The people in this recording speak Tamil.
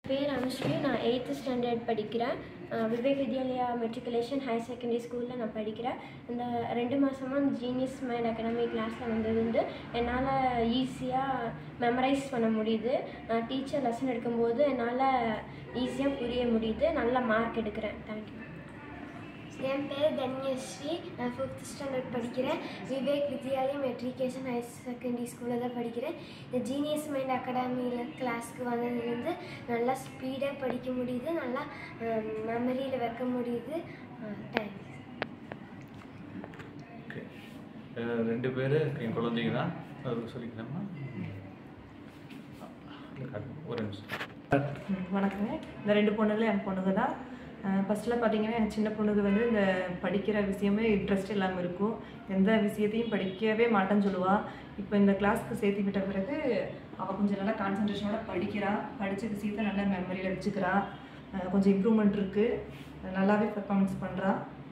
பேர் அனுஸ்ரீ நான் எயித்து ஸ்டாண்டர்ட் படிக்கிறேன் அஹ் Vivek Vidyalaya matriculation higher secondary ஸ்கூலில் நான் படிக்கிறேன் இந்த ரெண்டு மாதமாக இந்த ஜீனியஸ் மைண்ட் அகாடமி கிளாஸில் வந்தது வந்து என்னால் ஈஸியாக மெமரைஸ் பண்ண முடியுது நான் டீச்சர் லெசன் எடுக்கும்போது என்னால் ஈஸியாக புரிய முடியுது நல்ல மார்க் எடுக்கிறேன் தேங்க்யூ என் பேர் தன்யஸ்ரீ நான் ஃபிஃப்த் ஸ்டாண்டர்ட் படிக்கிறேன் Vivek Vidyalaya matriculation higher secondary ஸ்கூலில் தான் படிக்கிறேன் இந்த ஜீனியஸ் மைண்ட் அகாடமியில் கிளாஸ்க்கு வந்ததுலேருந்து நல்லா ஸ்பீடாக படிக்க முடியுது நல்லா மெமரியில் வைக்க முடியுது தேங்க்ஸ் ஓகே அஹ் ரெண்டு பேர் என் குழந்தைங்க தான் அது சொல்லிக்கலாமா ஒரு நிமிஷம் ம், வணக்கங்க இந்த ரெண்டு பொண்ணுங்களும் என் பொண்ணுங்க தான் ஃபஸ்ட்டில் பார்த்தீங்கன்னா என் சின்ன பொண்ணுக்கு வந்து இந்த படிக்கிற விஷயமே இன்ட்ரெஸ்ட் இல்லாமல் இருக்கும் எந்த விஷயத்தையும் படிக்கவே மாட்டேன்னு சொல்லுவாள் இப்போ இந்த கிளாஸ்க்கு சேர்த்து விட்ட பிறகு அவள் கொஞ்சம் நல்லா கான்சன்ட்ரேஷனோட படிக்கிறா படித்த விஷயத்த நல்லா மெமரியில் வச்சுக்கிறா அஹ் கொஞ்சம் இம்ப்ரூவ்மெண்ட் இருக்குது நல்லாவே பெர்ஃபார்மன்ஸ் பண்ணுறா